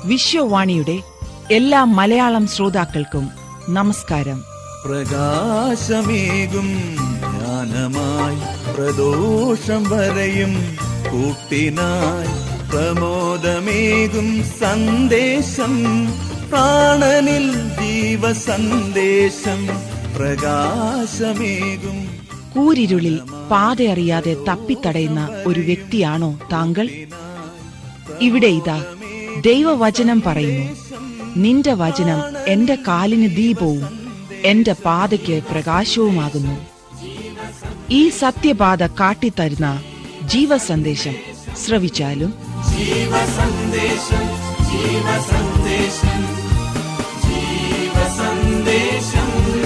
വിശ്വവാണിയുടെ എല്ലാ മലയാളം ശ്രോതാക്കൾക്കും നമസ്കാരം പ്രകാശമേകും ജ്ഞാനമായി പ്രദോഷം വരയും കൂട്ടിനായി പ്രമോദമേകും സന്ദേശം പ്രാണനിൽ ജീവസന്ദേശം പ്രകാശമേകും കൂരിരുളിൽ പാതയറിയാതെ തപ്പിത്തടയുന്ന ഒരു വ്യക്തിയാണോ താങ്കൾ ഇവിടെ ഇതാ ദൈവവചനം പറയുന്നു നിന്റെ വചനം എന്റെ കാലിന് ദീപവും എന്റെ പാതയ്ക്ക് പ്രകാശവുമാകുന്നു ഈ സത്യപാത കാട്ടിത്തരുന്ന ജീവസന്ദേശം ശ്രവിച്ചാലും ജീവസന്ദേശം ജീവസന്ദേശം ജീവസന്ദേശം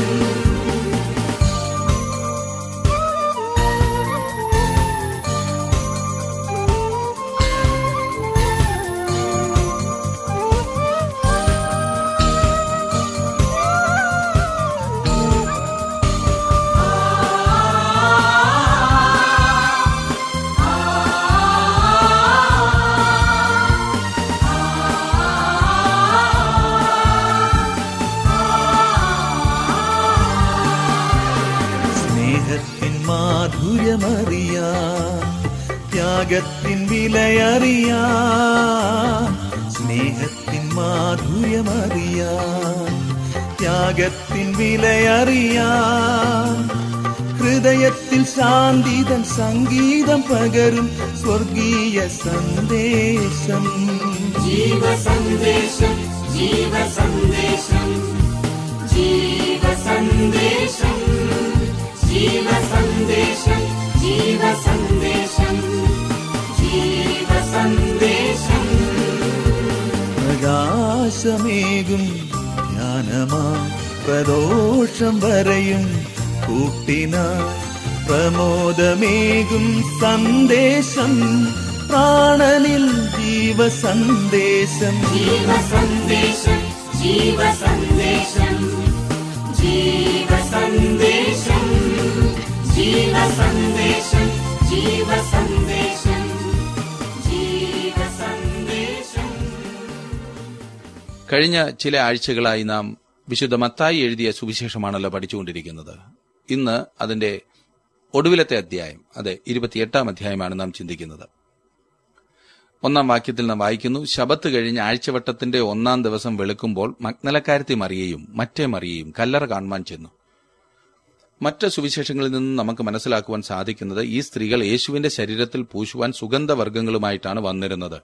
സ്നേഹത്തിൻ മാധുര്യമറിയാ ത്യാഗത്തിൻ വിലയറിയാ സ്നേഹത്തിൻ മാധുര്യമറിയാ ത്യാഗത്തിൻ വിലയറിയാ ഹൃദയത്തിൽ ശാന്തിതൻ സംഗീതം പകരും സ്വർഗീയ സന്ദേശം ജീവസന്ദേശം ജീവസന്ദേശം ജീവസന്ദേശം ജീവസന്ദേശം ജീവസന്ദേശം ജീവസന്ദേശം പ്രകാശമേകും ജ്ഞാനമാ പ്രദോഷം വരയും കൂട്ടിനായി പ്രമോദമേകും സന്ദേശം പ്രാണനിൽ ജീവസന്ദേശം ജീവസന്ദേശം ജീവസന്ദേശം ജീവസന്ദേശം ജീവസന്ദേശം ജീവസന്ദേശം ജീവസന്ദേശം കഴിഞ്ഞ ചില ആഴ്ചകളായി നാം വിശുദ്ധ മത്തായി എഴുതിയ സുവിശേഷമാണല്ലോ പഠിച്ചുകൊണ്ടിരിക്കുന്നത് ഇന്ന് അതിന്റെ ഒടുവിലത്തെ അധ്യായം അതെ ഇരുപത്തിയെട്ടാം അധ്യായമാണ് നാം ചിന്തിക്കുന്നത് ഒന്നാം വാക്യത്തിൽ നാം വായിക്കുന്നു ശബത്ത് കഴിഞ്ഞ് ആഴ്ചവട്ടത്തിന്റെ ഒന്നാം ദിവസം വെളുക്കുമ്പോൾ മഗ്നലക്കാരത്തി മറിയയും മറ്റേ മറിയയും കല്ലറ കാണുവാൻ ചെന്നു മറ്റ് സുവിശേഷങ്ങളിൽ നിന്നും നമുക്ക് മനസ്സിലാക്കുവാൻ സാധിക്കുന്നത് ഈ സ്ത്രീകൾ യേശുവിന്റെ ശരീരത്തിൽ പൂശുവാൻ സുഗന്ധവർഗ്ഗങ്ങളുമായിട്ടാണ് വന്നിരുന്നത്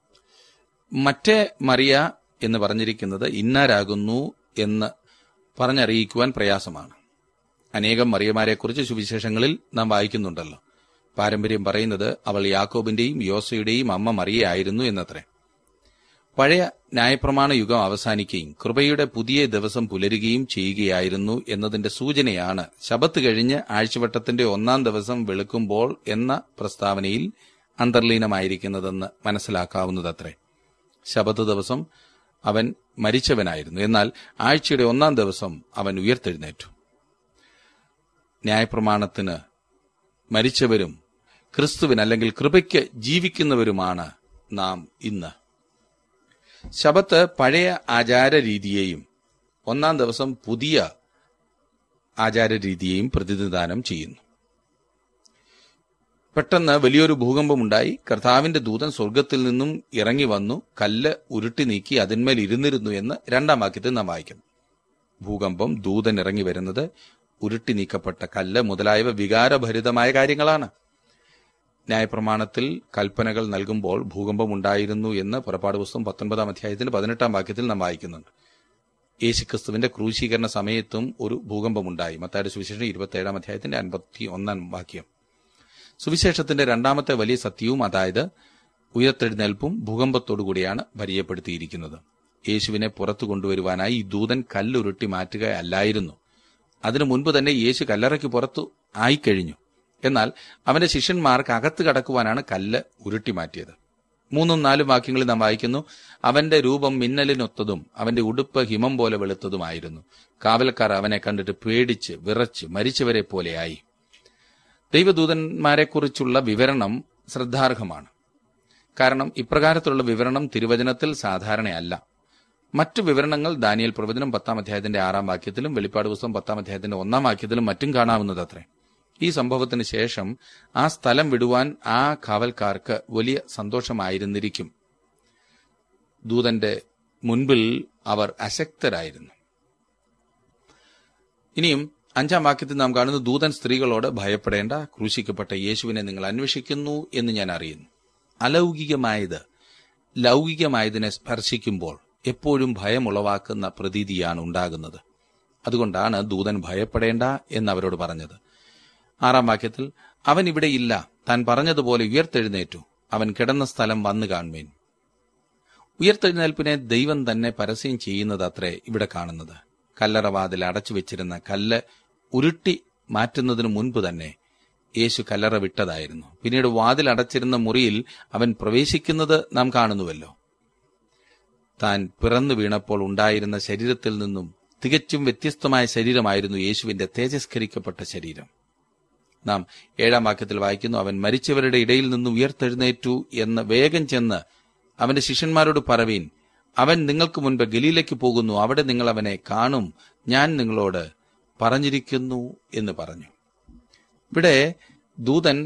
മറ്റേ മറിയ എന്ന് പറഞ്ഞിരിക്കുന്നത് ഇന്നാരാകുന്നു എന്ന് പറഞ്ഞറിയിക്കുവാൻ പ്രയാസമാണ് അനേകം മറിയമാരെക്കുറിച്ച് സുവിശേഷങ്ങളിൽ നാം വായിക്കുന്നുണ്ടല്ലോ പാരമ്പര്യം പറയുന്നത് അവൾ യാക്കോബിന്റെയും യോസയുടെയും അമ്മ മറിയയായിരുന്നു എന്നത്രേ പഴയ ന്യായപ്രമാണ യുഗം അവസാനിക്കുകയും കൃപയുടെ പുതിയ ദിവസം പുലരുകയും ചെയ്യുകയായിരുന്നു എന്നതിന്റെ സൂചനയാണ് ശബത്ത് കഴിഞ്ഞ് ആഴ്ചവട്ടത്തിന്റെ ഒന്നാം ദിവസം വെളുക്കുമ്പോൾ എന്ന പ്രസ്താവനയിൽ അന്തർലീനമായിരിക്കുന്നതെന്ന് മനസ്സിലാക്കാവുന്നതത്രേ ശബത്ത് ദിവസം അവൻ മരിച്ചവനായിരുന്നു എന്നാൽ ആഴ്ചയുടെ ഒന്നാം ദിവസം അവൻ ഉയർത്തെഴുന്നേറ്റു ന്യായപ്രമാണത്തിന് മരിച്ചവരും ക്രിസ്തുവിന് അല്ലെങ്കിൽ കൃപയ്ക്ക് ജീവിക്കുന്നവരുമാണ് നാം ഇന്ന് ശബത്ത് പഴയ ആചാര രീതിയെയും ഒന്നാം ദിവസം പുതിയ ആചാര രീതിയെയും പ്രതിനിധാനം ചെയ്യുന്നു പെട്ടെന്ന് വലിയൊരു ഭൂകമ്പമുണ്ടായി കർത്താവിന്റെ ദൂതൻ സ്വർഗത്തിൽ നിന്നും ഇറങ്ങി വന്നു കല്ല് ഉരുട്ടി നീക്കി അതിന്മേൽ ഇരുന്നിരുന്നു എന്ന് രണ്ടാം വാക്യത്തിൽ നാം വായിക്കും ഭൂകമ്പം ദൂതൻ ഇറങ്ങി വരുന്നത് ഉരുട്ടി നീക്കപ്പെട്ട കല്ല് മുതലായവ വികാരഭരിതമായ കാര്യങ്ങളാണ് ന്യായപ്രമാണത്തിൽ കൽപ്പനകൾ നൽകുമ്പോൾ ഭൂകമ്പം ഉണ്ടായിരുന്നു എന്ന് പുറപ്പാട് പുസ്തകം പത്തൊൻപതാം അധ്യായത്തിന്റെ പതിനെട്ടാം വാക്യത്തിൽ നാം വായിക്കുന്നുണ്ട് യേശുക്രിസ്തുവിന്റെ ക്രൂശീകരണ സമയത്തും ഒരു ഭൂകമ്പമുണ്ടായി മത്തായുടെ സുവിശേഷം ഇരുപത്തിയേഴാം അധ്യായത്തിന്റെ അൻപത്തി ഒന്നാം വാക്യം സുവിശേഷത്തിന്റെ രണ്ടാമത്തെ വലിയ സത്യവും അതായത് ഉയർത്തെഴുന്നേൽപ്പും ഭൂകമ്പത്തോടുകൂടിയാണ് പരിചയപ്പെടുത്തിയിരിക്കുന്നത് യേശുവിനെ പുറത്തു കൊണ്ടുവരുവാനായി ഈ ദൂതൻ കല്ലുരുട്ടി മാറ്റുകയല്ലായിരുന്നു അതിനു മുൻപ് തന്നെ യേശു കല്ലറയ്ക്ക് പുറത്തു ആയിക്കഴിഞ്ഞു എന്നാൽ അവന്റെ ശിഷ്യന്മാർക്ക് അകത്ത് കടക്കുവാനാണ് കല്ല് ഉരുട്ടി മാറ്റിയത് മൂന്നും നാലും വാക്യങ്ങളിൽ നാം വായിക്കുന്നു അവന്റെ രൂപം മിന്നലിനൊത്തതും അവന്റെ ഉടുപ്പ് ഹിമം പോലെ വെളുത്തതുമായിരുന്നു കാവൽക്കാർ അവനെ കണ്ടിട്ട് പേടിച്ച് വിറച്ച് മരിച്ചവരെ പോലെയായി ദൈവദൂതന്മാരെക്കുറിച്ചുള്ള വിവരണം ശ്രദ്ധാർഹമാണ് കാരണം ഇപ്രകാരത്തിലുള്ള വിവരണം തിരുവചനത്തിൽ സാധാരണയല്ല മറ്റു വിവരണങ്ങൾ ദാനിയൽ പ്രവചനം പത്താം അധ്യായത്തിന്റെ ആറാം വാക്യത്തിലും വെളിപ്പാട് പുസ്തകം പത്താം അധ്യായത്തിന്റെ ഒന്നാം വാക്യത്തിലും മറ്റും കാണാവുന്നതത്രേ ഈ സംഭവത്തിന് ശേഷം ആ സ്ഥലം വിടുവാൻ ആ കാവൽക്കാർക്ക് വലിയ സന്തോഷമായിരുന്നിരിക്കും ദൂതന്റെ മുൻപിൽ അവർ അശക്തരായിരുന്നു ഇനിയും അഞ്ചാം വാക്യത്തിൽ നാം കാണുന്നു ദൂതൻ സ്ത്രീകളോട് ഭയപ്പെടേണ്ട ക്രൂശിക്കപ്പെട്ട യേശുവിനെ നിങ്ങൾ അന്വേഷിക്കുന്നു എന്ന് ഞാൻ അറിയുന്നു അലൗകികമായത് ലൗകികമായതിനെ സ്പർശിക്കുമ്പോൾ എപ്പോഴും ഭയമുളവാക്കുന്ന പ്രതീതിയാണ് ഉണ്ടാകുന്നത് അതുകൊണ്ടാണ് ദൂതൻ ഭയപ്പെടേണ്ട എന്ന് അവരോട് പറഞ്ഞത് ആറാം വാക്യത്തിൽ അവൻ ഇവിടെ ഇല്ല താൻ പറഞ്ഞതുപോലെ ഉയർത്തെഴുന്നേറ്റു അവൻ കിടന്ന സ്ഥലം വന്നു കാണുമേൻ ഉയർത്തെഴുന്നേൽപ്പിനെ ദൈവം തന്നെ പരസ്യം ചെയ്യുന്നത് അത്രേ ഇവിടെ കാണുന്നത് കല്ലറവാതിൽ അടച്ചു വെച്ചിരുന്ന കല്ല് ഉരുട്ടി മാറ്റുന്നതിനു മുൻപ് തന്നെ യേശു കല്ലറ വിട്ടതായിരുന്നു പിന്നീട് വാതിൽ അടച്ചിരുന്ന മുറിയിൽ അവൻ പ്രവേശിക്കുന്നത് നാം കാണുന്നുവല്ലോ താൻ പിറന്നു വീണപ്പോൾ ഉണ്ടായിരുന്ന ശരീരത്തിൽ നിന്നും തികച്ചും വ്യത്യസ്തമായ ശരീരമായിരുന്നു യേശുവിന്റെ തേജസ്കരിക്കപ്പെട്ട ശരീരം നാം ഏഴാം വാക്യത്തിൽ വായിക്കുന്നു അവൻ മരിച്ചവരുടെ ഇടയിൽ നിന്നും ഉയർത്തെഴുന്നേറ്റു എന്ന് വേഗം ചെന്ന് അവന്റെ ശിഷ്യന്മാരോട് പറവീൻ അവൻ നിങ്ങൾക്ക് മുൻപ് ഗലീലേക്ക് പോകുന്നു അവിടെ നിങ്ങൾ അവനെ കാണും ഞാൻ നിങ്ങളോട് പറഞ്ഞിരിക്കുന്നു എന്ന് പറഞ്ഞു ഇവിടെ ദൂതൻ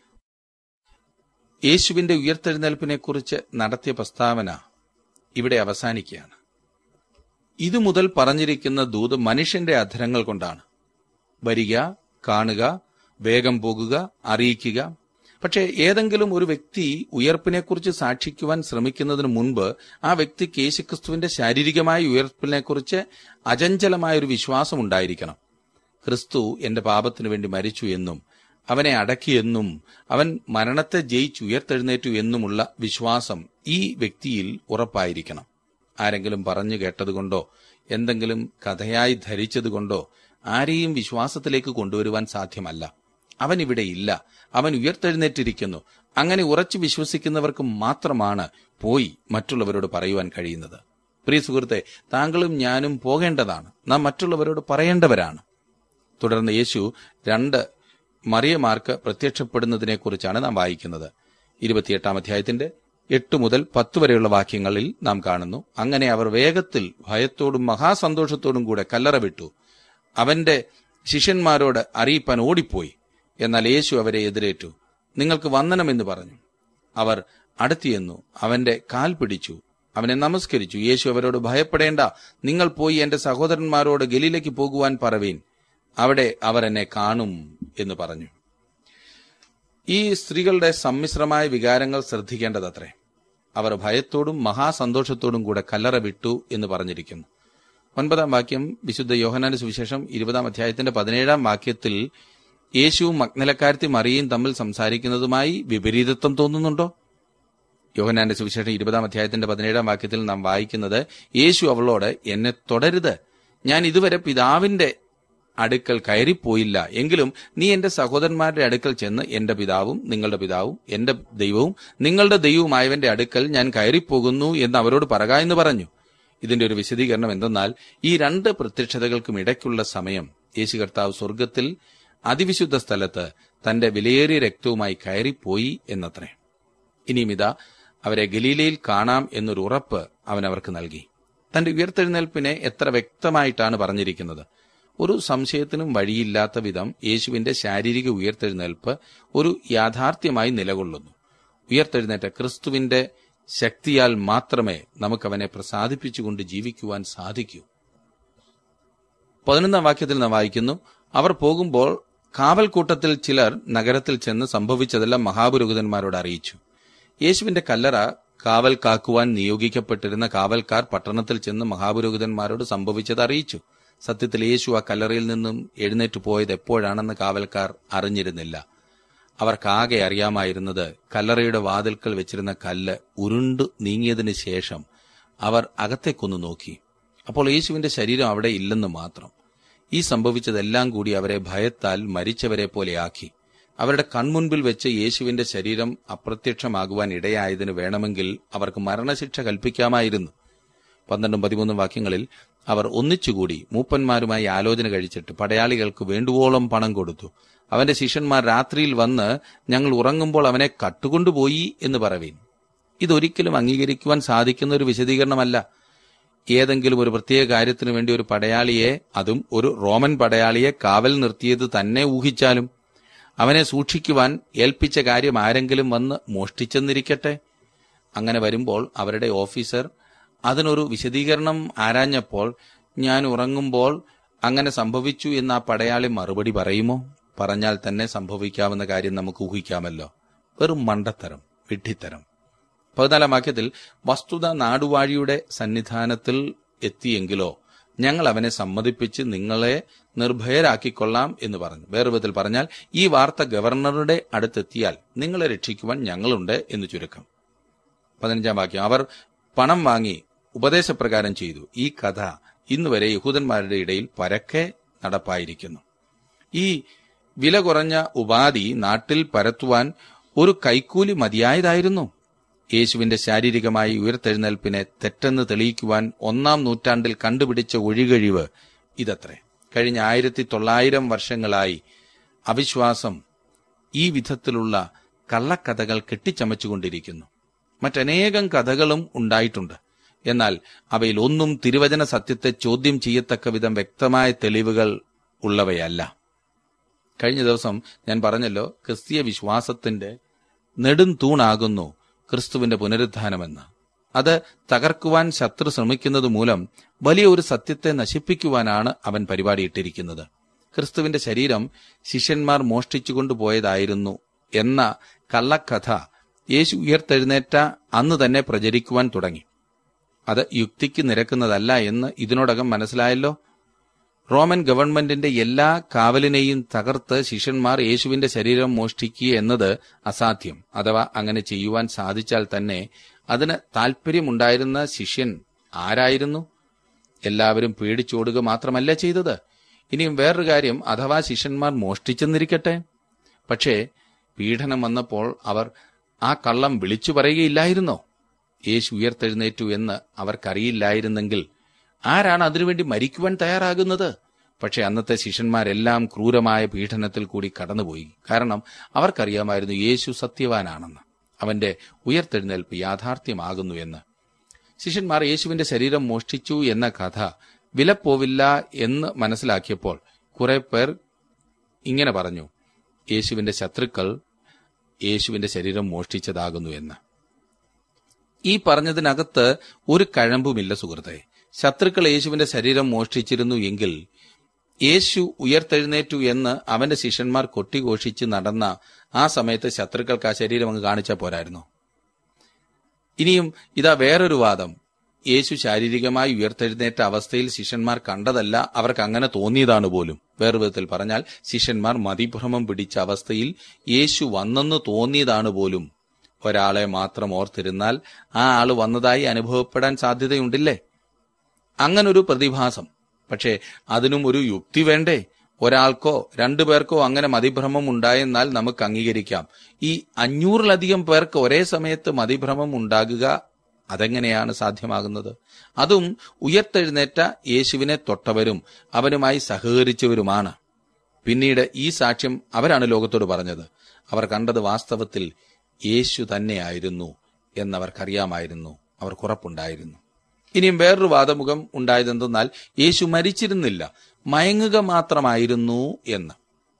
യേശുവിന്റെ ഉയർത്തെഴുന്നേൽപ്പിനെ കുറിച്ച് നടത്തിയ പ്രസ്താവന ഇവിടെ അവസാനിക്കുകയാണ് ഇതു മുതൽ പറഞ്ഞിരിക്കുന്ന ദൂത് മനുഷ്യന്റെ അധരങ്ങൾ കൊണ്ടാണ് വരിക കാണുക വേഗം പോകുക അറിയിക്കുക പക്ഷേ ഏതെങ്കിലും ഒരു വ്യക്തി ഉയർപ്പിനെക്കുറിച്ച് സാക്ഷിക്കുവാൻ ശ്രമിക്കുന്നതിന് മുൻപ് ആ വ്യക്തിക്ക് യേശുക്രിസ്തുവിന്റെ ശാരീരികമായ ഉയർപ്പിനെക്കുറിച്ച് അചഞ്ചലമായ ഒരു വിശ്വാസം ഉണ്ടായിരിക്കണം ക്രിസ്തു എന്റെ പാപത്തിനു വേണ്ടി മരിച്ചു എന്നും അവനെ അടക്കിയെന്നും അവൻ മരണത്തെ ജയിച്ച് ഉയർത്തെഴുന്നേറ്റു എന്നുമുള്ള വിശ്വാസം ഈ വ്യക്തിയിൽ ഉറപ്പായിരിക്കണം ആരെങ്കിലും പറഞ്ഞു കേട്ടതുകൊണ്ടോ എന്തെങ്കിലും കഥയായി ധരിച്ചതുകൊണ്ടോ ആരെയും വിശ്വാസത്തിലേക്ക് കൊണ്ടുവരുവാൻ സാധ്യമല്ല അവൻ ഇവിടെ ഇല്ല അവൻ ഉയർത്തെഴുന്നേറ്റിരിക്കുന്നു അങ്ങനെ ഉറച്ചു വിശ്വസിക്കുന്നവർക്ക് മാത്രമാണ് പോയി മറ്റുള്ളവരോട് പറയുവാൻ കഴിയുന്നത് പ്രിയ സുഹൃത്തെ താങ്കളും ഞാനും പോകേണ്ടതാണ് നാം മറ്റുള്ളവരോട് പറയേണ്ടവരാണ് തുടർന്ന് യേശു രണ്ട് മറിയമാർക്ക് പ്രത്യക്ഷപ്പെടുന്നതിനെക്കുറിച്ചാണ് നാം വായിക്കുന്നത് ഇരുപത്തിയെട്ടാം അധ്യായത്തിന്റെ എട്ട് മുതൽ പത്ത് വരെയുള്ള വാക്യങ്ങളിൽ നാം കാണുന്നു അങ്ങനെ അവർ വേഗത്തിൽ ഭയത്തോടും മഹാസന്തോഷത്തോടും കൂടെ കല്ലറ വിട്ടു അവന്റെ ശിഷ്യന്മാരോട് അറിയിപ്പാൻ ഓടിപ്പോയി എന്നാൽ യേശു അവരെ എതിരേറ്റു നിങ്ങൾക്ക് വന്ദനമെന്ന് പറഞ്ഞു അവർ അടുത്തിയെന്നു അവന്റെ കാൽ പിടിച്ചു അവനെ നമസ്കരിച്ചു യേശു അവരോട് ഭയപ്പെടേണ്ട നിങ്ങൾ പോയി എന്റെ സഹോദരന്മാരോട് ഗലീലേക്ക് പോകുവാൻ പറവീൻ അവിടെ അവർ എന്നെ കാണും എന്ന് പറഞ്ഞു ഈ സ്ത്രീകളുടെ സമ്മിശ്രമായ വികാരങ്ങൾ ശ്രദ്ധിക്കേണ്ടതത്രേ അവർ ഭയത്തോടും മഹാസന്തോഷത്തോടും കൂടെ കല്ലറ വിട്ടു എന്ന് പറഞ്ഞിരിക്കുന്നു ഒൻപതാം വാക്യം വിശുദ്ധ യോഹനാന്റെ സുവിശേഷം ഇരുപതാം അധ്യായത്തിന്റെ പതിനേഴാം വാക്യത്തിൽ യേശുവും മഗ്നലക്കാരത്തി മറിയയും തമ്മിൽ സംസാരിക്കുന്നതുമായി വിപരീതത്വം തോന്നുന്നുണ്ടോ യോഹനാന്റെ സുവിശേഷം ഇരുപതാം അധ്യായത്തിന്റെ പതിനേഴാം വാക്യത്തിൽ നാം വായിക്കുന്നത് യേശു അവളോട് എന്നെ തുടരുത് ഞാൻ ഇതുവരെ പിതാവിന്റെ അടുക്കൽ കയറിപ്പോയില്ല എങ്കിലും നീ എന്റെ സഹോദരന്മാരുടെ അടുക്കൽ ചെന്ന് എന്റെ പിതാവും നിങ്ങളുടെ പിതാവും എന്റെ ദൈവവും നിങ്ങളുടെ ദൈവവുമായവന്റെ അടുക്കൽ ഞാൻ കയറിപ്പോകുന്നു എന്ന് അവരോട് പറക എന്ന് പറഞ്ഞു ഇതിന്റെ ഒരു വിശദീകരണം എന്തെന്നാൽ ഈ രണ്ട് പ്രത്യക്ഷതകൾക്കും ഇടയ്ക്കുള്ള സമയം യേശു കർത്താവ് സ്വർഗത്തിൽ അതിവിശുദ്ധ സ്ഥലത്ത് തന്റെ വിലയേറിയ രക്തവുമായി കയറിപ്പോയി എന്നത്രേ ഇനിയും ഇതാ അവരെ ഗലീലയിൽ കാണാം എന്നൊരു ഉറപ്പ് അവൻ അവർക്ക് നൽകി തന്റെ ഉയർത്തെഴുന്നേൽപ്പിനെ എത്ര വ്യക്തമായിട്ടാണ് പറഞ്ഞിരിക്കുന്നത് ഒരു സംശയത്തിനും വഴിയില്ലാത്ത വിധം യേശുവിന്റെ ശാരീരിക ഉയർത്തെഴുന്നേൽപ്പ് ഒരു യാഥാർത്ഥ്യമായി നിലകൊള്ളുന്നു ഉയർത്തെഴുന്നേറ്റ ക്രിസ്തുവിന്റെ ശക്തിയാൽ മാത്രമേ നമുക്കവനെ പ്രസാദിപ്പിച്ചുകൊണ്ട് ജീവിക്കുവാൻ സാധിക്കൂ പതിനൊന്നാം വാക്യത്തിൽ നാം വായിക്കുന്നു അവർ പോകുമ്പോൾ കാവൽക്കൂട്ടത്തിൽ ചിലർ നഗരത്തിൽ ചെന്ന് സംഭവിച്ചതെല്ലാം മഹാപുരോഹിതന്മാരോട് അറിയിച്ചു യേശുവിന്റെ കല്ലറ കാവൽ കാക്കുവാൻ നിയോഗിക്കപ്പെട്ടിരുന്ന കാവൽക്കാർ പട്ടണത്തിൽ ചെന്ന് മഹാപുരോഹിതന്മാരോട് സംഭവിച്ചത് അറിയിച്ചു സത്യത്തിൽ യേശു ആ കല്ലറയിൽ നിന്നും എഴുന്നേറ്റ് പോയത് എപ്പോഴാണെന്ന് കാവൽക്കാർ അറിഞ്ഞിരുന്നില്ല അവർക്കാകെ അറിയാമായിരുന്നത് കല്ലറയുടെ വാതിൽക്കൽ വെച്ചിരുന്ന കല്ല് ഉരുണ്ടു നീങ്ങിയതിനു ശേഷം അവർ അകത്തേക്കൊന്നു നോക്കി അപ്പോൾ യേശുവിന്റെ ശരീരം അവിടെ ഇല്ലെന്ന് മാത്രം ഈ സംഭവിച്ചതെല്ലാം കൂടി അവരെ ഭയത്താൽ മരിച്ചവരെ പോലെയാക്കി അവരുടെ കൺമുൻപിൽ വെച്ച് യേശുവിന്റെ ശരീരം അപ്രത്യക്ഷമാകുവാൻ ഇടയായതിനു വേണമെങ്കിൽ അവർക്ക് മരണശിക്ഷ കൽപ്പിക്കാമായിരുന്നു പന്ത്രണ്ടും പതിമൂന്നും വാക്യങ്ങളിൽ അവർ ഒന്നിച്ചുകൂടി മൂപ്പന്മാരുമായി ആലോചന കഴിച്ചിട്ട് പടയാളികൾക്ക് വേണ്ടുവോളം പണം കൊടുത്തു അവന്റെ ശിഷ്യന്മാർ രാത്രിയിൽ വന്ന് ഞങ്ങൾ ഉറങ്ങുമ്പോൾ അവനെ കട്ടുകൊണ്ടുപോയി എന്ന് പറവീൻ ഇതൊരിക്കലും അംഗീകരിക്കുവാൻ സാധിക്കുന്ന ഒരു വിശദീകരണമല്ല ഏതെങ്കിലും ഒരു പ്രത്യേക കാര്യത്തിനു വേണ്ടി ഒരു പടയാളിയെ അതും ഒരു റോമൻ പടയാളിയെ കാവൽ നിർത്തിയത് തന്നെ ഊഹിച്ചാലും അവനെ സൂക്ഷിക്കുവാൻ ഏൽപ്പിച്ച കാര്യം ആരെങ്കിലും വന്ന് മോഷ്ടിച്ചെന്നിരിക്കട്ടെ അങ്ങനെ വരുമ്പോൾ അവരുടെ ഓഫീസർ അതിനൊരു വിശദീകരണം ആരാഞ്ഞപ്പോൾ ഞാൻ ഉറങ്ങുമ്പോൾ അങ്ങനെ സംഭവിച്ചു എന്ന് ആ പടയാളി മറുപടി പറയുമോ പറഞ്ഞാൽ തന്നെ സംഭവിക്കാവുന്ന കാര്യം നമുക്ക് ഊഹിക്കാമല്ലോ വെറും മണ്ടത്തരം വിഡ്ഢിത്തരം പതിനാലാം വാക്യത്തിൽ വസ്തുത നാടുവാഴിയുടെ സന്നിധാനത്തിൽ എത്തിയെങ്കിലോ ഞങ്ങൾ അവനെ സമ്മതിപ്പിച്ച് നിങ്ങളെ നിർഭയരാക്കിക്കൊള്ളാം എന്ന് പറഞ്ഞു വേറെ വിധത്തിൽ പറഞ്ഞാൽ ഈ വാർത്ത ഗവർണറുടെ അടുത്തെത്തിയാൽ നിങ്ങളെ രക്ഷിക്കുവാൻ ഞങ്ങളുണ്ട് എന്ന് ചുരുക്കം പതിനഞ്ചാം വാക്യം അവർ പണം വാങ്ങി ഉപദേശപ്രകാരം ചെയ്തു ഈ കഥ ഇന്നുവരെ യഹൂദന്മാരുടെ ഇടയിൽ പരക്കെ നടപ്പായിരിക്കുന്നു ഈ വില കുറഞ്ഞ ഉപാധി നാട്ടിൽ പരത്തുവാൻ ഒരു കൈക്കൂലി മതിയായതായിരുന്നു യേശുവിന്റെ ശാരീരികമായി ഉയർത്തെഴുന്നേൽപ്പിനെ തെറ്റെന്ന് തെളിയിക്കുവാൻ ഒന്നാം നൂറ്റാണ്ടിൽ കണ്ടുപിടിച്ച ഒഴികഴിവ് ഇതത്രേ കഴിഞ്ഞ ആയിരത്തി തൊള്ളായിരം വർഷങ്ങളായി അവിശ്വാസം ഈ വിധത്തിലുള്ള കള്ളക്കഥകൾ കെട്ടിച്ചമച്ചുകൊണ്ടിരിക്കുന്നു മറ്റനേകം കഥകളും ഉണ്ടായിട്ടുണ്ട് എന്നാൽ അവയിൽ ഒന്നും തിരുവചന സത്യത്തെ ചോദ്യം ചെയ്യത്തക്ക വിധം വ്യക്തമായ തെളിവുകൾ ഉള്ളവയല്ല കഴിഞ്ഞ ദിവസം ഞാൻ പറഞ്ഞല്ലോ ക്രിസ്തീയ വിശ്വാസത്തിന്റെ നെടും തൂണാകുന്നു ക്രിസ്തുവിന്റെ പുനരുദ്ധാനമെന്ന് അത് തകർക്കുവാൻ ശത്രു ശ്രമിക്കുന്നത് മൂലം വലിയ ഒരു സത്യത്തെ നശിപ്പിക്കുവാനാണ് അവൻ പരിപാടിയിട്ടിരിക്കുന്നത് ക്രിസ്തുവിന്റെ ശരീരം ശിഷ്യന്മാർ മോഷ്ടിച്ചുകൊണ്ടുപോയതായിരുന്നു എന്ന കള്ളക്കഥ യേശു ഉയർത്തെഴുന്നേറ്റ അന്ന് തന്നെ പ്രചരിക്കുവാൻ തുടങ്ങി അത് യുക്തിക്ക് നിരക്കുന്നതല്ല എന്ന് ഇതിനോടകം മനസ്സിലായല്ലോ റോമൻ ഗവൺമെന്റിന്റെ എല്ലാ കാവലിനെയും തകർത്ത് ശിഷ്യന്മാർ യേശുവിന്റെ ശരീരം മോഷ്ടിക്കുക എന്നത് അസാധ്യം അഥവാ അങ്ങനെ ചെയ്യുവാൻ സാധിച്ചാൽ തന്നെ അതിന് താല്പര്യമുണ്ടായിരുന്ന ശിഷ്യൻ ആരായിരുന്നു എല്ലാവരും പേടിച്ചോടുക മാത്രമല്ല ചെയ്തത് ഇനിയും വേറൊരു കാര്യം അഥവാ ശിഷ്യന്മാർ മോഷ്ടിച്ചെന്നിരിക്കട്ടെ പക്ഷേ പീഡനം വന്നപ്പോൾ അവർ ആ കള്ളം വിളിച്ചു പറയുകയില്ലായിരുന്നോ യേശു ഉയർത്തെഴുന്നേറ്റു എന്ന് അവർക്കറിയില്ലായിരുന്നെങ്കിൽ ആരാണ് അതിനുവേണ്ടി മരിക്കുവാൻ തയ്യാറാകുന്നത് പക്ഷെ അന്നത്തെ ശിഷ്യന്മാരെല്ലാം ക്രൂരമായ പീഡനത്തിൽ കൂടി കടന്നുപോയി കാരണം അവർക്കറിയാമായിരുന്നു യേശു സത്യവാനാണെന്ന് അവന്റെ ഉയർത്തെഴുന്നേൽപ്പ് യാഥാർത്ഥ്യമാകുന്നു എന്ന് ശിഷ്യന്മാർ യേശുവിന്റെ ശരീരം മോഷ്ടിച്ചു എന്ന കഥ വിലപ്പോവില്ല എന്ന് മനസ്സിലാക്കിയപ്പോൾ കുറെ പേർ ഇങ്ങനെ പറഞ്ഞു യേശുവിന്റെ ശത്രുക്കൾ യേശുവിന്റെ ശരീരം മോഷ്ടിച്ചതാകുന്നു എന്ന് ഈ പറഞ്ഞതിനകത്ത് ഒരു കഴമ്പുമില്ല സുഹൃത്തെ ശത്രുക്കൾ യേശുവിന്റെ ശരീരം മോഷ്ടിച്ചിരുന്നു എങ്കിൽ യേശു ഉയർത്തെഴുന്നേറ്റു എന്ന് അവന്റെ ശിഷ്യന്മാർ കൊട്ടിഘോഷിച്ച് നടന്ന ആ സമയത്ത് ശത്രുക്കൾക്ക് ആ ശരീരം അങ്ങ് കാണിച്ചാൽ പോരായിരുന്നു ഇനിയും ഇതാ വേറൊരു വാദം യേശു ശാരീരികമായി ഉയർത്തെഴുന്നേറ്റ അവസ്ഥയിൽ ശിഷ്യന്മാർ കണ്ടതല്ല അവർക്ക് അങ്ങനെ തോന്നിയതാണ് പോലും വേറെ വിധത്തിൽ പറഞ്ഞാൽ ശിഷ്യന്മാർ മതിഭ്രമം പിടിച്ച അവസ്ഥയിൽ യേശു വന്നെന്ന് തോന്നിയതാണ് പോലും ഒരാളെ മാത്രം ഓർത്തിരുന്നാൽ ആ ആള് വന്നതായി അനുഭവപ്പെടാൻ സാധ്യതയുണ്ടില്ലേ അങ്ങനൊരു പ്രതിഭാസം പക്ഷേ അതിനും ഒരു യുക്തി വേണ്ടേ ഒരാൾക്കോ രണ്ടു പേർക്കോ അങ്ങനെ മതിഭ്രമം ഉണ്ടായെന്നാൽ നമുക്ക് അംഗീകരിക്കാം ഈ അഞ്ഞൂറിലധികം പേർക്ക് ഒരേ സമയത്ത് മതിഭ്രമം ഉണ്ടാകുക അതെങ്ങനെയാണ് സാധ്യമാകുന്നത് അതും ഉയർത്തെഴുന്നേറ്റ യേശുവിനെ തൊട്ടവരും അവനുമായി സഹകരിച്ചവരുമാണ് പിന്നീട് ഈ സാക്ഷ്യം അവരാണ് ലോകത്തോട് പറഞ്ഞത് അവർ കണ്ടത് വാസ്തവത്തിൽ യേശു തന്നെയായിരുന്നു എന്നവർക്കറിയാമായിരുന്നു അവർക്കുറപ്പുണ്ടായിരുന്നു ഇനിയും വേറൊരു വാദമുഖം ഉണ്ടായതെന്തെന്നാൽ യേശു മരിച്ചിരുന്നില്ല മയങ്ങുക മാത്രമായിരുന്നു എന്ന്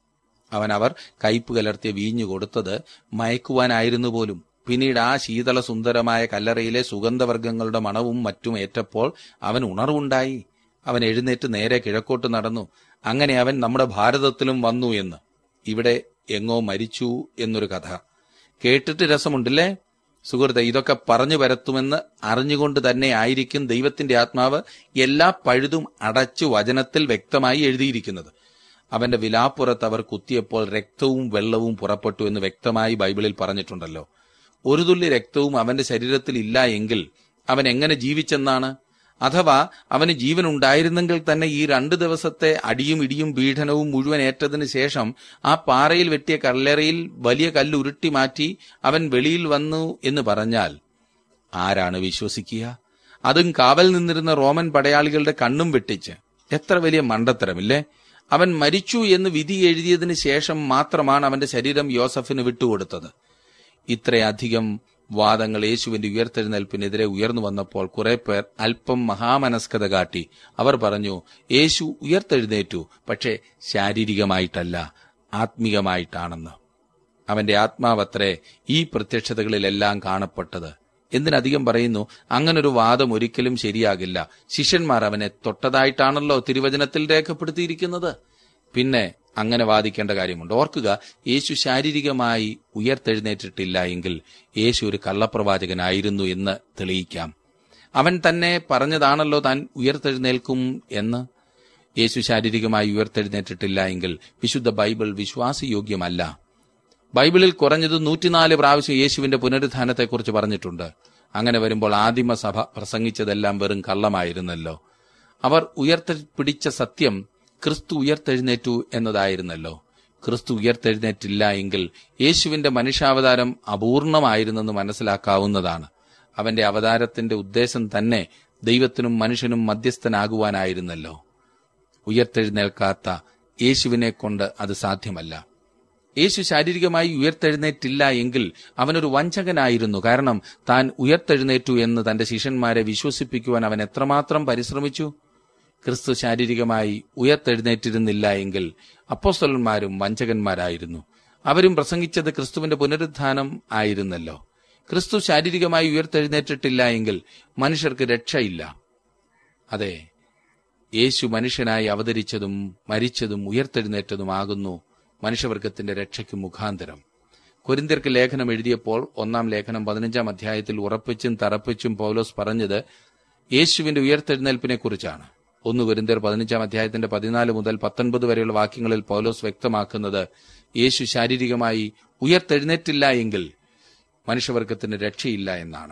അവൻ അവർ കയ്പ് കലർത്തിയ വീഞ്ഞു കൊടുത്തത് മയക്കുവാനായിരുന്നു പോലും പിന്നീട് ആ ശീതള സുന്ദരമായ കല്ലറയിലെ സുഗന്ധവർഗങ്ങളുടെ മണവും മറ്റും ഏറ്റപ്പോൾ അവൻ ഉണർവുണ്ടായി അവൻ എഴുന്നേറ്റ് നേരെ കിഴക്കോട്ട് നടന്നു അങ്ങനെ അവൻ നമ്മുടെ ഭാരതത്തിലും വന്നു എന്ന് ഇവിടെ എങ്ങോ മരിച്ചു എന്നൊരു കഥ കേട്ടിട്ട് രസമുണ്ടല്ലേ സുഹൃത്തെ ഇതൊക്കെ പറഞ്ഞു പരത്തുമെന്ന് അറിഞ്ഞുകൊണ്ട് തന്നെ ആയിരിക്കും ദൈവത്തിന്റെ ആത്മാവ് എല്ലാ പഴുതും അടച്ചു വചനത്തിൽ വ്യക്തമായി എഴുതിയിരിക്കുന്നത് അവന്റെ വിലാപ്പുറത്ത് അവർ കുത്തിയപ്പോൾ രക്തവും വെള്ളവും പുറപ്പെട്ടു എന്ന് വ്യക്തമായി ബൈബിളിൽ പറഞ്ഞിട്ടുണ്ടല്ലോ ഒരു തുള്ളി രക്തവും അവന്റെ ശരീരത്തിൽ ഇല്ല എങ്കിൽ അവൻ എങ്ങനെ ജീവിച്ചെന്നാണ് അഥവാ അവന് ജീവൻ ഉണ്ടായിരുന്നെങ്കിൽ തന്നെ ഈ രണ്ട് ദിവസത്തെ അടിയും ഇടിയും പീഡനവും മുഴുവൻ ഏറ്റതിന് ശേഷം ആ പാറയിൽ വെട്ടിയ കല്ലറയിൽ വലിയ കല്ല് ഉരുട്ടി മാറ്റി അവൻ വെളിയിൽ വന്നു എന്ന് പറഞ്ഞാൽ ആരാണ് വിശ്വസിക്കുക അതും കാവൽ നിന്നിരുന്ന റോമൻ പടയാളികളുടെ കണ്ണും വെട്ടിച്ച് എത്ര വലിയ മണ്ടത്തരമില്ലേ അവൻ മരിച്ചു എന്ന് വിധി എഴുതിയതിനു ശേഷം മാത്രമാണ് അവന്റെ ശരീരം യോസഫിന് വിട്ടുകൊടുത്തത് ഇത്രയധികം വാദങ്ങൾ യേശുവിന്റെ ഉയർത്തെഴുന്നേൽപ്പിനെതിരെ ഉയർന്നു വന്നപ്പോൾ കുറെ പേർ അല്പം മഹാമനസ്കത കാട്ടി അവർ പറഞ്ഞു യേശു ഉയർത്തെഴുന്നേറ്റു പക്ഷേ ശാരീരികമായിട്ടല്ല ആത്മീകമായിട്ടാണെന്ന് അവന്റെ ആത്മാവത്രേ ഈ പ്രത്യക്ഷതകളിലെല്ലാം കാണപ്പെട്ടത് എന്തിനധികം പറയുന്നു അങ്ങനൊരു വാദം ഒരിക്കലും ശരിയാകില്ല ശിഷ്യന്മാർ അവനെ തൊട്ടതായിട്ടാണല്ലോ തിരുവചനത്തിൽ രേഖപ്പെടുത്തിയിരിക്കുന്നത് പിന്നെ അങ്ങനെ വാദിക്കേണ്ട കാര്യമുണ്ട് ഓർക്കുക യേശു ശാരീരികമായി ഉയർത്തെഴുന്നേറ്റിട്ടില്ല എങ്കിൽ യേശു ഒരു കള്ളപ്രവാചകനായിരുന്നു എന്ന് തെളിയിക്കാം അവൻ തന്നെ പറഞ്ഞതാണല്ലോ താൻ ഉയർത്തെഴുന്നേൽക്കും എന്ന് യേശു ശാരീരികമായി ഉയർത്തെഴുന്നേറ്റിട്ടില്ല എങ്കിൽ വിശുദ്ധ ബൈബിൾ വിശ്വാസയോഗ്യമല്ല ബൈബിളിൽ കുറഞ്ഞത് നൂറ്റിനാല് പ്രാവശ്യം യേശുവിന്റെ പുനരുത്ഥാനത്തെക്കുറിച്ച് പറഞ്ഞിട്ടുണ്ട് അങ്ങനെ വരുമ്പോൾ ആദിമ സഭ പ്രസംഗിച്ചതെല്ലാം വെറും കള്ളമായിരുന്നല്ലോ അവർ ഉയർത്തിപ്പിടിച്ച സത്യം ക്രിസ്തു ഉയർത്തെഴുന്നേറ്റു എന്നതായിരുന്നല്ലോ ക്രിസ്തു ഉയർത്തെഴുന്നേറ്റില്ല എങ്കിൽ യേശുവിന്റെ മനുഷ്യാവതാരം അപൂർണമായിരുന്നെന്ന് മനസ്സിലാക്കാവുന്നതാണ് അവന്റെ അവതാരത്തിന്റെ ഉദ്ദേശം തന്നെ ദൈവത്തിനും മനുഷ്യനും മധ്യസ്ഥനാകുവാനായിരുന്നല്ലോ ഉയർത്തെഴുന്നേൽക്കാത്ത യേശുവിനെ കൊണ്ട് അത് സാധ്യമല്ല യേശു ശാരീരികമായി ഉയർത്തെഴുന്നേറ്റില്ല എങ്കിൽ അവനൊരു വഞ്ചകനായിരുന്നു കാരണം താൻ ഉയർത്തെഴുന്നേറ്റു എന്ന് തന്റെ ശിഷ്യന്മാരെ വിശ്വസിപ്പിക്കുവാൻ അവൻ എത്രമാത്രം പരിശ്രമിച്ചു ക്രിസ്തു ശാരീരികമായി ഉയർത്തെഴുന്നേറ്റിരുന്നില്ല എങ്കിൽ അപ്പോസ്തലന്മാരും വഞ്ചകന്മാരായിരുന്നു അവരും പ്രസംഗിച്ചത് ക്രിസ്തുവിന്റെ പുനരുത്ഥാനം ആയിരുന്നല്ലോ ക്രിസ്തു ശാരീരികമായി ഉയർത്തെഴുന്നേറ്റിട്ടില്ല എങ്കിൽ മനുഷ്യർക്ക് രക്ഷയില്ല അതെ യേശു മനുഷ്യനായി അവതരിച്ചതും മരിച്ചതും ഉയർത്തെഴുന്നേറ്റതുമാകുന്നു മനുഷ്യവർഗത്തിന്റെ രക്ഷയ്ക്ക് മുഖാന്തരം കൊരിന്ത്യർക്ക് ലേഖനം എഴുതിയപ്പോൾ ഒന്നാം ലേഖനം പതിനഞ്ചാം അധ്യായത്തിൽ ഉറപ്പിച്ചും തറപ്പിച്ചും പൗലോസ് പറഞ്ഞത് യേശുവിന്റെ ഉയർത്തെഴുന്നേൽപ്പിനെ കുറിച്ചാണ് ഒന്ന് കൊരിന്ത്യർ പതിനഞ്ചാം അധ്യായത്തിന്റെ പതിനാല് മുതൽ പത്തൊൻപത് വരെയുള്ള വാക്യങ്ങളിൽ പൗലോസ് വ്യക്തമാക്കുന്നത് യേശു ശാരീരികമായി ഉയർത്തെഴുന്നേറ്റില്ല എങ്കിൽ മനുഷ്യവർഗത്തിന് രക്ഷയില്ല എന്നാണ്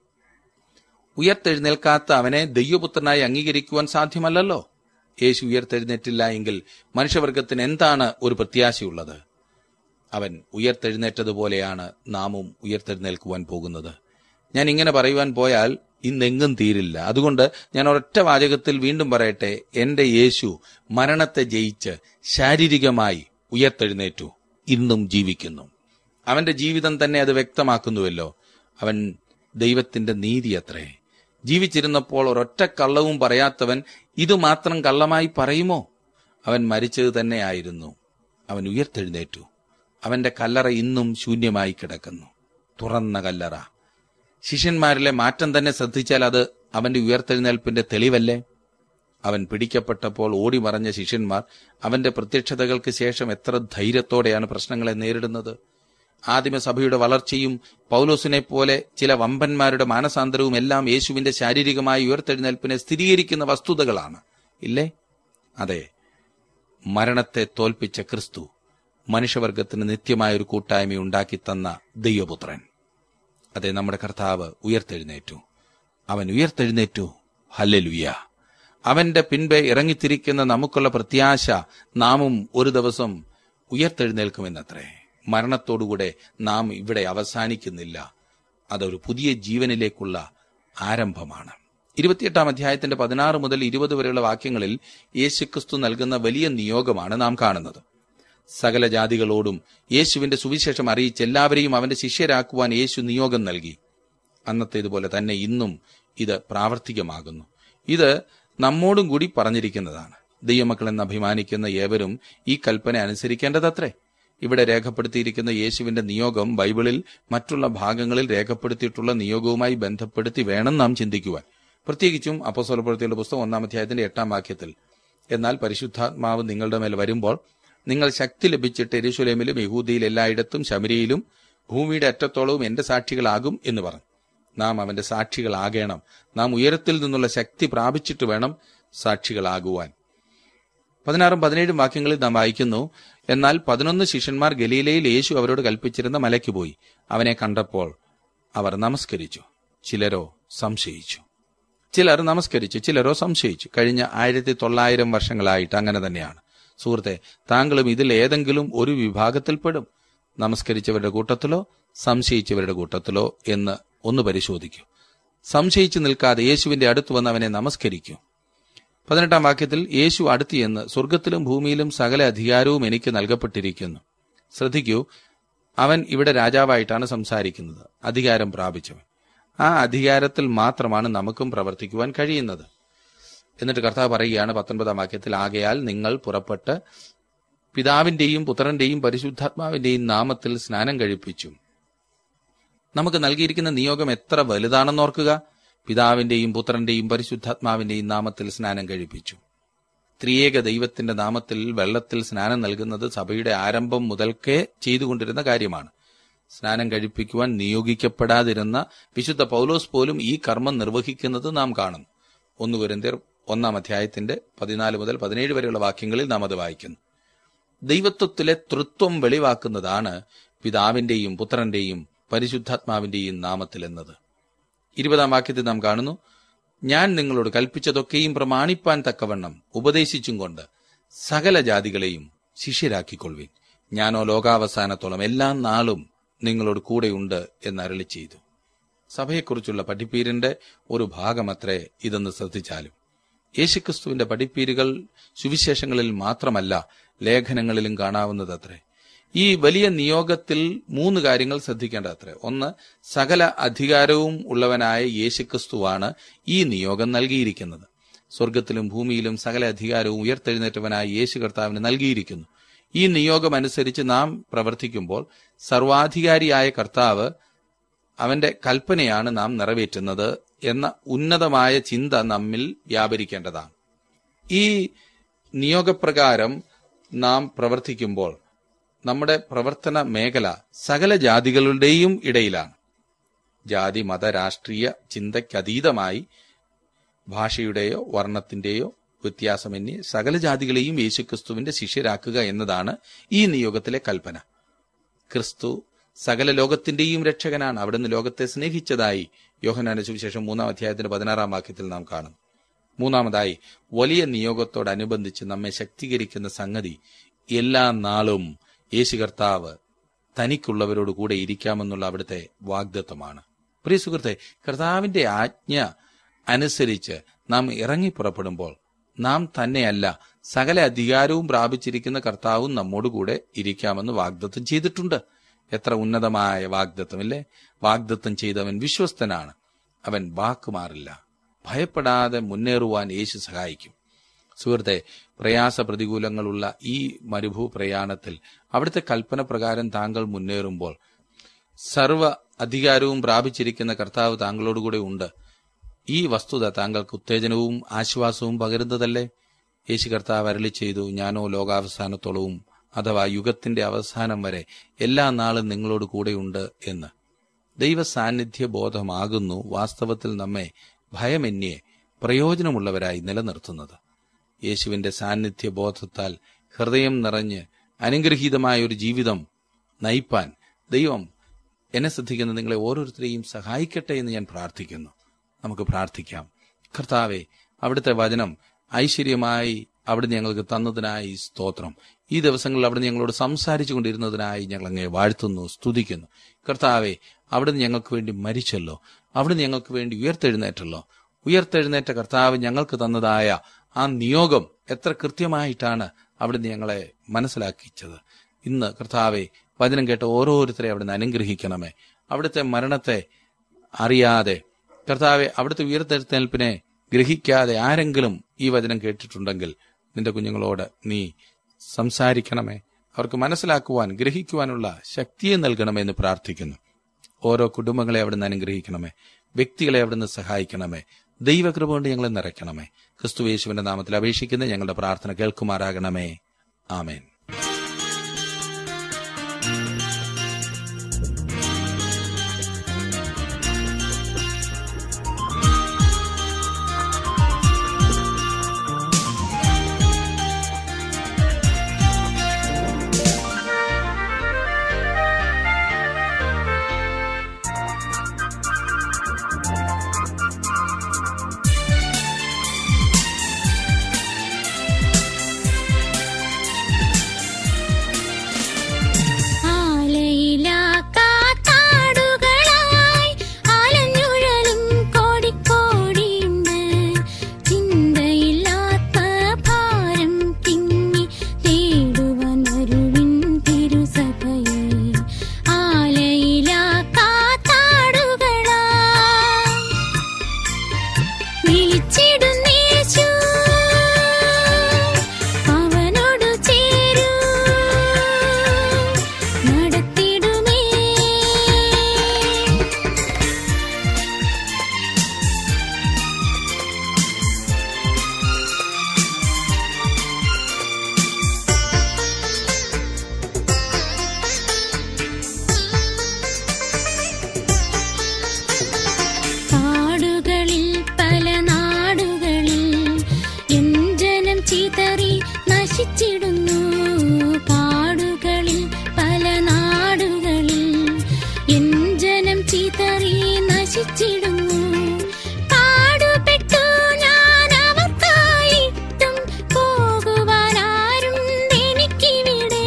ഉയർത്തെഴുന്നേൽക്കാത്ത അവനെ ദൈവപുത്രനായി അംഗീകരിക്കുവാൻ സാധ്യമല്ലല്ലോ യേശു ഉയർത്തെഴുന്നേറ്റില്ല എങ്കിൽ മനുഷ്യവർഗത്തിന് എന്താണ് ഒരു പ്രത്യാശയുള്ളത് അവൻ ഉയർത്തെഴുന്നേറ്റതുപോലെയാണ് നാമും ഉയർത്തെഴുന്നേൽക്കുവാൻ പോകുന്നത് ഞാൻ ഇങ്ങനെ പറയുവാൻ പോയാൽ ഇന്നെങ്ങും തീരില്ല അതുകൊണ്ട് ഞാൻ ഒരൊറ്റ വാചകത്തിൽ വീണ്ടും പറയട്ടെ എന്റെ യേശു മരണത്തെ ജയിച്ച് ശാരീരികമായി ഉയർത്തെഴുന്നേറ്റു ഇന്നും ജീവിക്കുന്നു അവന്റെ ജീവിതം തന്നെ അത് വ്യക്തമാക്കുന്നുവല്ലോ അവൻ ദൈവത്തിന്റെ നീതി അത്രേ ജീവിച്ചിരുന്നപ്പോൾ ഒരൊറ്റ കള്ളവും പറയാത്തവൻ ഇത് മാത്രം കള്ളമായി പറയുമോ അവൻ മരിച്ചത് തന്നെയായിരുന്നു അവൻ ഉയർത്തെഴുന്നേറ്റു അവന്റെ കല്ലറ ഇന്നും ശൂന്യമായി കിടക്കുന്നു തുറന്ന കല്ലറ ശിഷ്യന്മാരിലെ മാറ്റം തന്നെ ശ്രദ്ധിച്ചാൽ അത് അവന്റെ ഉയർത്തെഴുന്നേൽപ്പിന്റെ തെളിവല്ലേ അവൻ പിടിക്കപ്പെട്ടപ്പോൾ ഓടി മറഞ്ഞ ശിഷ്യന്മാർ അവന്റെ പ്രത്യക്ഷതകൾക്ക് ശേഷം എത്ര ധൈര്യത്തോടെയാണ് പ്രശ്നങ്ങളെ നേരിടുന്നത് ആദിമസഭയുടെ വളർച്ചയും പൗലോസിനെ പോലെ ചില വമ്പന്മാരുടെ മാനസാന്തരവും എല്ലാം യേശുവിന്റെ ശാരീരികമായ ഉയർത്തെഴുന്നേൽപ്പിനെ സ്ഥിരീകരിക്കുന്ന വസ്തുതകളാണ് ഇല്ലേ അതെ മരണത്തെ തോൽപ്പിച്ച ക്രിസ്തു മനുഷ്യവർഗത്തിന് നിത്യമായ ഒരു കൂട്ടായ്മ ഉണ്ടാക്കി തന്ന ദൈവപുത്രൻ അതെ നമ്മുടെ കർത്താവ് ഉയർത്തെഴുന്നേറ്റു അവൻ ഉയർത്തെഴുന്നേറ്റു ഹല്ലെലുയ്യ അവന്റെ പിൻപെ ഇറങ്ങിത്തിരിക്കുന്ന നമുക്കുള്ള പ്രത്യാശ നാമും ഒരു ദിവസം ഉയർത്തെഴുന്നേൽക്കുമെന്നത്രേ മരണത്തോടുകൂടെ നാം ഇവിടെ അവസാനിക്കുന്നില്ല അതൊരു പുതിയ ജീവനിലേക്കുള്ള ആരംഭമാണ് ഇരുപത്തിയെട്ടാം അധ്യായത്തിന്റെ പതിനാറ് മുതൽ ഇരുപത് വരെയുള്ള വാക്യങ്ങളിൽ യേശുക്രിസ്തു നൽകുന്ന വലിയ നിയോഗമാണ് നാം കാണുന്നത് സകല ജാതികളോടും യേശുവിന്റെ സുവിശേഷം അറിയിച്ച് എല്ലാവരെയും അവന്റെ ശിഷ്യരാക്കുവാൻ യേശു നിയോഗം നൽകി അന്നത്തേതുപോലെ തന്നെ ഇന്നും ഇത് പ്രാവർത്തികമാകുന്നു ഇത് നമ്മോടും കൂടി പറഞ്ഞിരിക്കുന്നതാണ് ദൈവമക്കളെന്ന് അഭിമാനിക്കുന്ന ഏവരും ഈ കൽപ്പന അനുസരിക്കേണ്ടതത്രേ ഇവിടെ രേഖപ്പെടുത്തിയിരിക്കുന്ന യേശുവിന്റെ നിയോഗം ബൈബിളിൽ മറ്റുള്ള ഭാഗങ്ങളിൽ രേഖപ്പെടുത്തിയിട്ടുള്ള നിയോഗവുമായി ബന്ധപ്പെടുത്തി വേണം നാം ചിന്തിക്കുവാൻ പ്രത്യേകിച്ചും അപ്പോസ്വലപ്രവൃത്തിയുടെ പുസ്തകം ഒന്നാം അധ്യായത്തിന്റെ എട്ടാം വാക്യത്തിൽ എന്നാൽ പരിശുദ്ധാത്മാവ് നിങ്ങളുടെ മേൽ വരുമ്പോൾ നിങ്ങൾ ശക്തി ലഭിച്ചിട്ട് എരുശലേമിലും യഹൂദിയിൽ എല്ലായിടത്തും ശമരിയിലും ഭൂമിയുടെ അറ്റത്തോളവും എന്റെ സാക്ഷികളാകും എന്ന് പറഞ്ഞു നാം അവന്റെ സാക്ഷികളാകണം നാം ഉയരത്തിൽ നിന്നുള്ള ശക്തി പ്രാപിച്ചിട്ട് വേണം സാക്ഷികളാകുവാൻ പതിനാറും പതിനേഴും വാക്യങ്ങളിൽ നാം വായിക്കുന്നു എന്നാൽ പതിനൊന്ന് ശിഷ്യന്മാർ ഗലീലയിൽ യേശു അവരോട് കൽപ്പിച്ചിരുന്ന മലയ്ക്ക് പോയി അവനെ കണ്ടപ്പോൾ അവർ നമസ്കരിച്ചു ചിലരോ സംശയിച്ചു ചിലർ നമസ്കരിച്ചു ചിലരോ സംശയിച്ചു കഴിഞ്ഞ ആയിരത്തി തൊള്ളായിരം വർഷങ്ങളായിട്ട് അങ്ങനെ തന്നെയാണ് സുഹൃത്തെ താങ്കളും ഇതിൽ ഏതെങ്കിലും ഒരു വിഭാഗത്തിൽപ്പെടും നമസ്കരിച്ചവരുടെ കൂട്ടത്തിലോ സംശയിച്ചവരുടെ കൂട്ടത്തിലോ എന്ന് ഒന്ന് പരിശോധിക്കൂ സംശയിച്ചു നിൽക്കാതെ യേശുവിന്റെ അടുത്ത് വന്ന് അവനെ നമസ്കരിക്കൂ പതിനെട്ടാം വാക്യത്തിൽ യേശു അടുത്ത് എന്ന് സ്വർഗത്തിലും ഭൂമിയിലും സകല അധികാരവും എനിക്ക് നൽകപ്പെട്ടിരിക്കുന്നു ശ്രദ്ധിക്കൂ അവൻ ഇവിടെ രാജാവായിട്ടാണ് സംസാരിക്കുന്നത് അധികാരം പ്രാപിച്ചവൻ ആ അധികാരത്തിൽ മാത്രമാണ് നമുക്കും പ്രവർത്തിക്കുവാൻ കഴിയുന്നത് എന്നിട്ട് കർത്താവ് പറയുകയാണ് പത്തൊൻപതാം വാക്യത്തിൽ ആകയാൽ നിങ്ങൾ പുറപ്പെട്ട് പിതാവിന്റെയും പുത്രന്റെയും പരിശുദ്ധാത്മാവിന്റെയും നാമത്തിൽ സ്നാനം കഴിപ്പിച്ചു നമുക്ക് നൽകിയിരിക്കുന്ന നിയോഗം എത്ര വലുതാണെന്ന് ഓർക്കുക പിതാവിന്റെയും പുത്രന്റെയും പരിശുദ്ധാത്മാവിന്റെയും നാമത്തിൽ സ്നാനം കഴിപ്പിച്ചു ത്രിയേക ദൈവത്തിന്റെ നാമത്തിൽ വെള്ളത്തിൽ സ്നാനം നൽകുന്നത് സഭയുടെ ആരംഭം മുതൽക്കേ ചെയ്തുകൊണ്ടിരുന്ന കാര്യമാണ് സ്നാനം കഴിപ്പിക്കുവാൻ നിയോഗിക്കപ്പെടാതിരുന്ന വിശുദ്ധ പൗലോസ് പോലും ഈ കർമ്മം നിർവഹിക്കുന്നത് നാം കാണുന്നു ഒന്ന് കുരന്തിയർ ഒന്നാം അധ്യായത്തിന്റെ പതിനാല് മുതൽ പതിനേഴ് വരെയുള്ള വാക്യങ്ങളിൽ നാം അത് വായിക്കുന്നു ദൈവത്വത്തിലെ തൃത്വം വെളിവാക്കുന്നതാണ് പിതാവിന്റെയും പുത്രന്റെയും പരിശുദ്ധാത്മാവിന്റെയും നാമത്തിൽ എന്നത് ഇരുപതാം വാക്യത്തിൽ നാം കാണുന്നു ഞാൻ നിങ്ങളോട് കൽപ്പിച്ചതൊക്കെയും പ്രമാണിപ്പാൻ തക്കവണ്ണം ഉപദേശിച്ചും കൊണ്ട് സകല ജാതികളെയും ശിഷ്യരാക്കിക്കൊള്ളുവിൻ ഞാനോ ലോകാവസാനത്തോളം എല്ലാ നാളും നിങ്ങളോട് കൂടെയുണ്ട് എന്ന് അരളി ചെയ്തു സഭയെക്കുറിച്ചുള്ള പഠിപ്പീരിന്റെ ഒരു ഭാഗമത്രേ ഇതെന്ന് ശ്രദ്ധിച്ചാലും യേശുക്രിസ്തുവിന്റെ പഠിപ്പീരുകൾ സുവിശേഷങ്ങളിൽ മാത്രമല്ല ലേഖനങ്ങളിലും കാണാവുന്നതത്രേ ഈ വലിയ നിയോഗത്തിൽ മൂന്ന് കാര്യങ്ങൾ ശ്രദ്ധിക്കേണ്ടതത്രേ ഒന്ന് സകല അധികാരവും ഉള്ളവനായ യേശുക്രിസ്തുവാണ് ഈ നിയോഗം നൽകിയിരിക്കുന്നത് സ്വർഗത്തിലും ഭൂമിയിലും സകല അധികാരവും ഉയർത്തെഴുന്നേറ്റവനായ യേശു കർത്താവിന് നൽകിയിരിക്കുന്നു ഈ നിയോഗം അനുസരിച്ച് നാം പ്രവർത്തിക്കുമ്പോൾ സർവാധികാരിയായ കർത്താവ് അവന്റെ കൽപ്പനയാണ് നാം നിറവേറ്റുന്നത് എന്ന ഉന്നതമായ ചിന്ത നമ്മിൽ വ്യാപരിക്കേണ്ടതാണ് ഈ നിയോഗപ്രകാരം നാം പ്രവർത്തിക്കുമ്പോൾ നമ്മുടെ പ്രവർത്തന മേഖല സകല ജാതികളുടെയും ഇടയിലാണ് ജാതി മത രാഷ്ട്രീയ ചിന്തയ്ക്കതീതമായി ഭാഷയുടെയോ വർണ്ണത്തിന്റെയോ വ്യത്യാസമന്യേ സകല ജാതികളെയും യേശുക്രിസ്തുവിന്റെ ശിഷ്യരാക്കുക എന്നതാണ് ഈ നിയോഗത്തിലെ കൽപ്പന ക്രിസ്തു സകല ലോകത്തിന്റെയും രക്ഷകനാണ് അവിടുന്ന് ലോകത്തെ സ്നേഹിച്ചതായി യോഹനാന്റെ സുവിശേഷം മൂന്നാം അധ്യായത്തിന്റെ പതിനാറാം വാക്യത്തിൽ നാം കാണും മൂന്നാമതായി വലിയ നിയോഗത്തോടനുബന്ധിച്ച് നമ്മെ ശക്തീകരിക്കുന്ന സംഗതി എല്ലാ നാളും യേശു കർത്താവ് തനിക്കുള്ളവരോട് കൂടെ ഇരിക്കാമെന്നുള്ള അവിടുത്തെ വാഗ്ദത്വമാണ് പ്രിയ സുഹൃത്തെ കർത്താവിന്റെ ആജ്ഞ അനുസരിച്ച് നാം ഇറങ്ങി പുറപ്പെടുമ്പോൾ നാം തന്നെയല്ല സകല അധികാരവും പ്രാപിച്ചിരിക്കുന്ന കർത്താവും നമ്മോടുകൂടെ ഇരിക്കാമെന്ന് വാഗ്ദത്വം ചെയ്തിട്ടുണ്ട് എത്ര ഉന്നതമായ വാഗ്ദത്വമില്ലേ വാഗ്ദത്വം ചെയ്തവൻ വിശ്വസ്തനാണ് അവൻ വാക്കുമാറില്ല ഭയപ്പെടാതെ മുന്നേറുവാൻ യേശു സഹായിക്കും സുഹൃത്തെ പ്രയാസ പ്രതികൂലങ്ങളുള്ള ഈ മരുഭൂ പ്രയാണത്തിൽ അവിടുത്തെ കൽപ്പന പ്രകാരം താങ്കൾ മുന്നേറുമ്പോൾ സർവ അധികാരവും പ്രാപിച്ചിരിക്കുന്ന കർത്താവ് താങ്കളോടുകൂടെ ഉണ്ട് ഈ വസ്തുത താങ്കൾക്ക് ഉത്തേജനവും ആശ്വാസവും പകരുന്നതല്ലേ യേശു കർത്താവ് അരളി ചെയ്തു ഞാനോ ലോകാവസാനത്തോളവും അഥവാ യുഗത്തിന്റെ അവസാനം വരെ എല്ലാ നാളും നിങ്ങളോട് കൂടെയുണ്ട് എന്ന് ദൈവ സാന്നിധ്യ ബോധമാകുന്നു വാസ്തവത്തിൽ നമ്മെ ഭയമന്യേ പ്രയോജനമുള്ളവരായി നിലനിർത്തുന്നത് യേശുവിന്റെ സാന്നിധ്യ ബോധത്താൽ ഹൃദയം നിറഞ്ഞ് അനുഗ്രഹീതമായ ഒരു ജീവിതം നയിപ്പാൻ ദൈവം എന്നെ ശ്രദ്ധിക്കുന്ന നിങ്ങളെ ഓരോരുത്തരെയും സഹായിക്കട്ടെ എന്ന് ഞാൻ പ്രാർത്ഥിക്കുന്നു നമുക്ക് പ്രാർത്ഥിക്കാം കർത്താവെ അവിടുത്തെ വചനം ഐശ്വര്യമായി അവിടുന്ന് ഞങ്ങൾക്ക് തന്നതിനായി സ്തോത്രം ഈ ദിവസങ്ങളിൽ അവിടുന്ന് ഞങ്ങളോട് സംസാരിച്ചു കൊണ്ടിരുന്നതിനായി ഞങ്ങൾ അങ്ങേ വാഴ്ത്തുന്നു സ്തുതിക്കുന്നു കർത്താവെ അവിടുന്ന് ഞങ്ങൾക്ക് വേണ്ടി മരിച്ചല്ലോ അവിടുന്ന് ഞങ്ങൾക്ക് വേണ്ടി ഉയർത്തെഴുന്നേറ്റല്ലോ ഉയർത്തെഴുന്നേറ്റ കർത്താവ് ഞങ്ങൾക്ക് തന്നതായ ആ നിയോഗം എത്ര കൃത്യമായിട്ടാണ് അവിടുന്ന് ഞങ്ങളെ മനസ്സിലാക്കിച്ചത് ഇന്ന് കർത്താവെ വചനം കേട്ട ഓരോരുത്തരെ അവിടുന്ന് അനുഗ്രഹിക്കണമേ അവിടുത്തെ മരണത്തെ അറിയാതെ കർത്താവെ അവിടുത്തെ ഉയർത്തെഴുന്നേൽപ്പിനെ ഗ്രഹിക്കാതെ ആരെങ്കിലും ഈ വചനം കേട്ടിട്ടുണ്ടെങ്കിൽ നിന്റെ കുഞ്ഞുങ്ങളോട് നീ സംസാരിക്കണമേ അവർക്ക് മനസ്സിലാക്കുവാൻ ഗ്രഹിക്കുവാനുള്ള ശക്തിയെ നൽകണമെന്ന് പ്രാർത്ഥിക്കുന്നു ഓരോ കുടുംബങ്ങളെ അവിടുന്ന് അനുഗ്രഹിക്കണമേ വ്യക്തികളെ അവിടുന്ന് സഹായിക്കണമേ ദൈവകൃപ കൊണ്ട് ഞങ്ങളെ നിറയ്ക്കണമേ ക്രിസ്തു യേശുവിന്റെ നാമത്തിൽ അപേക്ഷിക്കുന്ന ഞങ്ങളുടെ പ്രാർത്ഥന കേൾക്കുമാറാകണമേ ആമേൻ രക്ഷിച്ചിടുന്നു പാടുപെട്ടു ഞാൻ അവർക്കായിട്ടും പോകുവാനാരുണ്ട് എനിക്കിവിടെ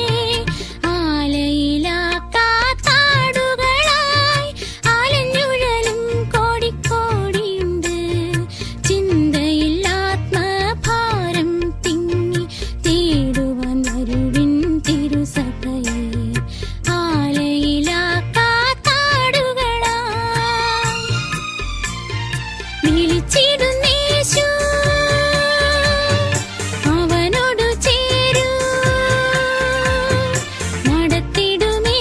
ആലയിലാക്കാത്താടുകളായി അലഞ്ഞുഴലും കോടിക്കോടിയുണ്ട് ചിന്തയില്ലാത്മഭാരം തിങ്ങി തേടുവാൻ വരുവിൻ തിരുസഭയെ ആലയിലാക്കാത്താടുകളായി വിളിച്ചിടുന്നേശു അവനോടു ചേരൂ നടത്തിടുമേ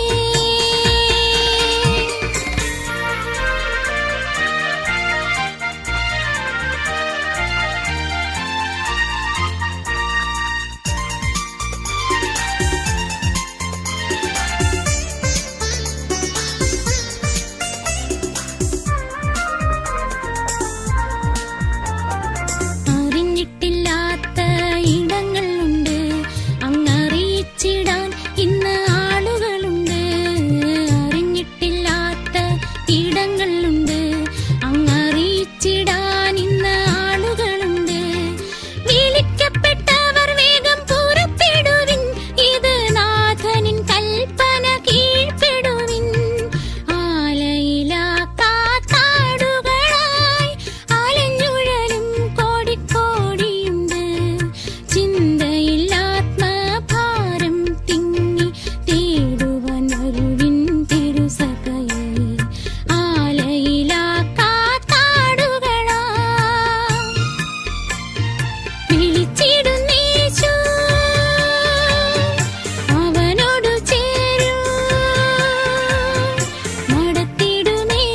അറിഞ്ഞിട്ടില്ലാത്ത ഇടങ്ങളുണ്ട് അങ്ങറിയിച്ചിടാൻ ഇന്ന് ആളുകളുണ്ട് അറിഞ്ഞിട്ടില്ലാത്ത ഇടങ്ങളുണ്ട് അങ്ങറിയിച്ചിടാൻ ഇന്ന് ആളുകളുണ്ട് വിളിക്കപ്പെട്ടവർ വേഗം പുറപ്പെടുവിൻ ഇത് നാഥനിൻ കൽപ്പന കീഴ്പ്പെടുവിൻ ആലയിലാക്കാത്താടുകളായി അലഞ്ഞുഴലും കോടിക്കോടിയുണ്ട് ചിന്തയില്ലാത്മഭാരം തിങ്ങി തേടുവാൻ വരുവിൻ തിരുസഭയെ ആലയിലാക്കാത്താടുകളായി വിളിച്ചിടുന്നേശു അവനോടു ചേരൂ നടത്തിടുമേ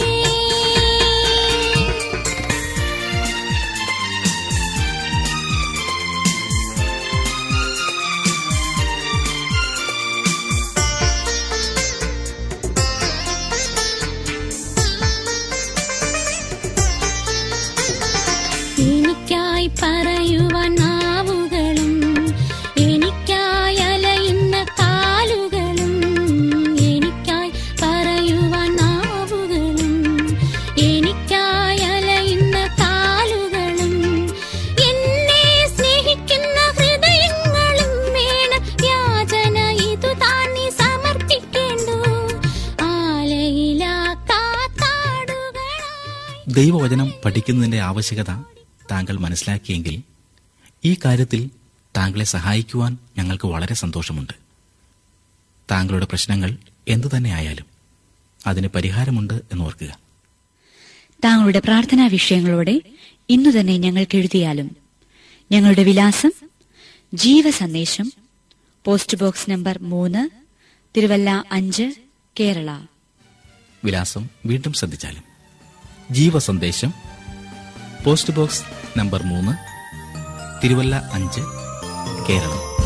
എനിക്കായി പറയുവാൻ നാവുകളും എനിക്കായി അലയുന്ന കാലുകളും എനിക്കായി പറയുവാൻ നാവുകളും എനിക്കായി അലയുന്ന കാലുകളും എന്നെ സ്നേഹിക്കുന്ന ഹൃദയങ്ങളും വേണം യാചന ഇതു താന്നി സമർപ്പിക്കേണ്ടു ആലയിലാക്കാത്താടുകളായി ദൈവവചനം പഠിക്കുന്നതിന്റെ ആവശ്യകത താങ്കൾ മനസ്സിലാക്കിയെങ്കിൽ ഈ കാര്യത്തിൽ താങ്കളെ സഹായിക്കുവാൻ ഞങ്ങൾക്ക് വളരെ സന്തോഷമുണ്ട് താങ്കളുടെ പ്രശ്നങ്ങൾ എന്തു തന്നെയായാലും അതിന് പരിഹാരമുണ്ട് എന്നോർക്കുക താങ്കളുടെ പ്രാർത്ഥനാ വിഷയങ്ങളോടെ ഇന്നു തന്നെ ഞങ്ങൾക്ക് എഴുതിയാലും ഞങ്ങളുടെ വിലാസം ജീവസന്ദേശം പോസ്റ്റ് ബോക്സ് നമ്പർ മൂന്ന് തിരുവല്ല അഞ്ച് കേരള വിലാസം വീണ്ടും ശ്രദ്ധിച്ചാലും ജീവസന്ദേശം പോസ്റ്റ് ബോക്സ് നമ്പർ മൂന്ന് തിരുവല്ല അഞ്ച് കേരളം